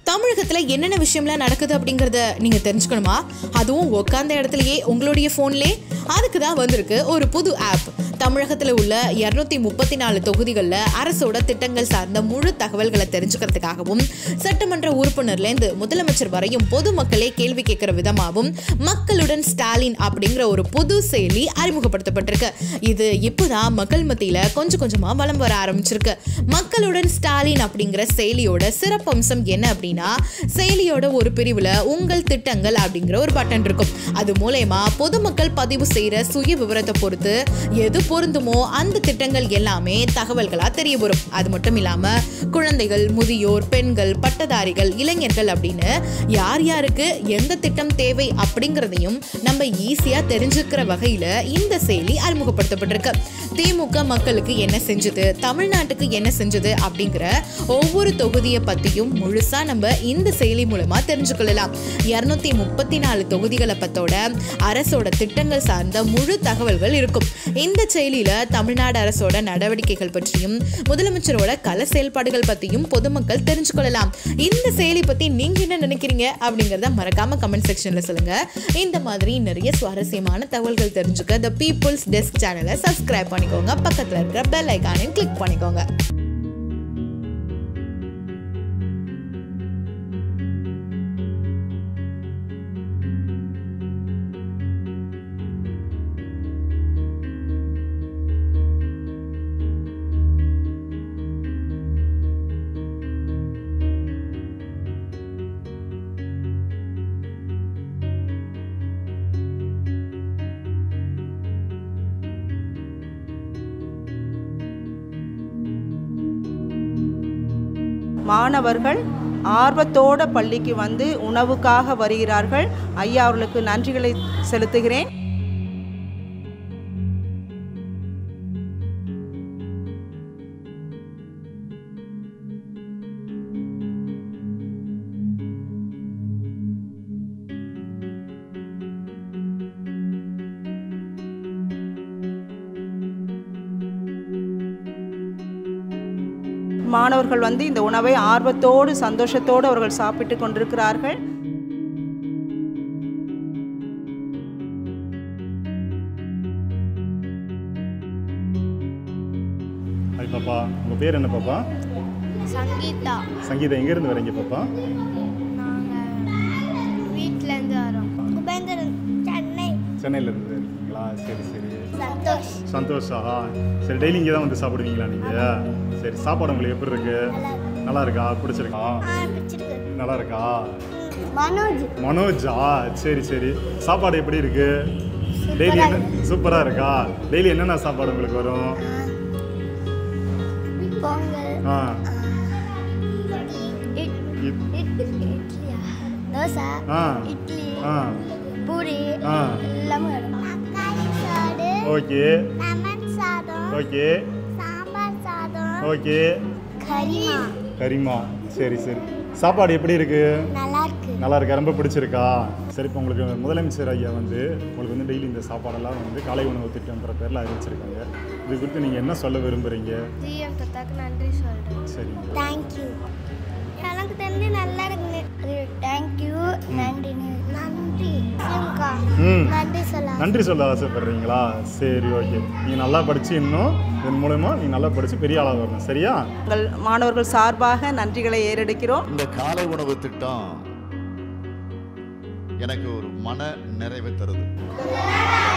தமிழகத்துல என்னென்ன விஷயம்லாம் நடக்குது அப்படிங்கறத நீங்க தெரிஞ்சுக்கணுமா அதுவும் உட்கார்ந்த இடத்துலயே உங்களுடைய போன்லயே அதுக்கு தான் வந்திருக்கு ஒரு புது ஆப் தமிழகத்துல உள்ள இருநூத்தி முப்பத்தி நாலு தொகுதிகளில் அரசோட திட்டங்கள் சார்ந்த முழு தகவல்களை தெரிஞ்சுக்கிறதுக்காகவும் சட்டமன்ற உறுப்பினர்லேருந்து முதலமைச்சர் வரையும் பொதுமக்களே கேள்வி கேட்கிற விதமாகவும் மக்களுடன் ஸ்டாலின் அப்படிங்கிற ஒரு புது செயலி அறிமுகப்படுத்தப்பட்டிருக்கு இது இப்போதான் மக்கள் மத்தியில கொஞ்சம் கொஞ்சமா வலம் வர ஆரம்பிச்சிருக்கு மக்களுடன் ஸ்டாலின் அப்படிங்கிற செயலியோட சிறப்பம்சம் என்ன அப்படின்னா செயலியோட ஒரு பிரிவுல உங்கள் திட்டங்கள் அப்படிங்கிற ஒரு பட்டன் இருக்கும் அது மூலயமா பொதுமக்கள் பதிவு செய்யற சுய விவரத்தை பொறுத்து எது பொருந்துமோ அந்த திட்டங்கள் எல்லாமே தகவல்களா தெரிய வரும் அது மட்டும் இல்லாம குழந்தைகள் முதியோர் பெண்கள் பட்டதாரிகள் இளைஞர்கள் அப்படின்னு யார் யாருக்கு எந்த திட்டம் தேவை அப்படிங்கிறதையும் நம்ம ஈஸியா தெரிஞ்சுக்கிற வகையில இந்த செயலி அறிமுகப்படுத்தப்பட்டிருக்கு திமுக மக்களுக்கு என்ன செஞ்சது தமிழ்நாட்டுக்கு என்ன செஞ்சது அப்படிங்கிற ஒவ்வொரு தொகுதியை பத்தியும் முழுசா நம்ம இந்த செயலி மூலமா தெரிஞ்சுக்கொள்ளலாம் இருநூத்தி முப்பத்தி நாலு தொகுதிகளை பத்தோட அரசோட திட்டங்கள் சார்ந்த முழு தகவல்கள் இருக்கும் இந்த செயலியில தமிழ்நாடு அரசோட நடவடிக்கைகள் பற்றியும் முதலமைச்சரோட கல செயல்பாடுகள் பத்தியும் பொதுமக்கள் தெரிஞ்சுக்கொள்ளலாம் இந்த செயலி பத்தி நீங்க என்ன நினைக்கிறீங்க அப்படிங்கறத மறக்காம கமெண்ட் செக்ஷன்ல சொல்லுங்க இந்த மாதிரி நிறைய சுவாரஸ்யமான தகவல்கள் தெரிஞ்சுக்க த பீப்புள்ஸ் டெஸ்க் சேனலை சப்ஸ்கிரைப் பண்ணிக்கோங்க பக்கத்துல இருக்கிற பெல் ஐக்கானையும் கிளிக் பண்ணிக்கோங்க மாணவர்கள் ஆர்வத்தோட பள்ளிக்கு வந்து உணவுக்காக வருகிறார்கள் ஐயா அவர்களுக்கு நன்றிகளை செலுத்துகிறேன் மாணவர்கள் வந்து இந்த உணவை ஆர்வத்தோடு சந்தோஷத்தோடு அவர்கள் சாப்பிட்டு கொண்டிருக்கிறார்கள் ஹாய் பாப்பா உங்கள் பேர் என்ன பாப்பா சங்கீதா சங்கீதா எங்கேருந்து வரீங்க பாப்பா நாங்கள் வீட்டிலேருந்து வரோம் குபேந்திரன் சென்னை சென்னையிலேருந்து இருக்கீங்களா சரி சரி சந்தோஷ் சந்தோஷா சரி டெய்லி இங்கே தான் வந்து சாப்பிடுவீங்களா நீங்கள் சரி சாப்பாடு உங்களுக்கு எப்படி இருக்கு நல்லா இருக்கா பிடிச்சிருக்கா பிடிச்சிருக்கு நல்லா இருக்கா மனோஜ் மனோஜா சரி சரி சாப்பாடு எப்படி இருக்கு டெய்லி என்ன சூப்பராக இருக்கா டெய்லி என்னென்ன சாப்பாடு உங்களுக்கு வரும் பொங்கல் ஆ இட்- இப்- இட்- இட்லியா தோசை ஆ இட்லி ஆ பூரி ஆ எல்லாமே வரும் தக்காளி சாடு ஓகே லெமன் சாதம் ஓகே சாம்பார் சாதம் ஓகே கரிமா கரிமா சரி சரி சாப்பாடு எப்படி இருக்கு நல்லா இருக்கு நல்லா இருக்கா ரொம்ப பிடிச்சிருக்கா சரி இப்போ உங்களுக்கு முதலமைச்சர் ஐயா வந்து உங்களுக்கு வந்து டெய்லி இந்த சாப்பாடெல்லாம் வந்து காலை உணவு திட்டம்ன்ற பேரில் அறிவிச்சிருக்காங்க இது குறித்து நீங்கள் என்ன சொல்ல விரும்புகிறீங்க ஜிஎம் தத்தாக்கு நன்றி சொல்கிறேன் சரிங்க தேங்க்யூ எனக்கு தெரிஞ்சு நல்லா இருக்கு தேங்க்யூ நன்றி நன்றி சிம்கா ம் நன்றி சொல்ல நன்றி சொல்ல ஆசைப்படுறீங்களா சரி ஓகே நீங்கள் நல்லா படித்து இன்னும் இதன் மூலயமா நீங்கள் நல்லா படித்து பெரிய ஆளாக வரணும் சரியா உங்கள் மாணவர்கள் சார்பாக நன்றிகளை ஏறெடுக்கிறோம் இந்த காலை உணவு திட்டம் எனக்கு ஒரு மன நிறைவை தருது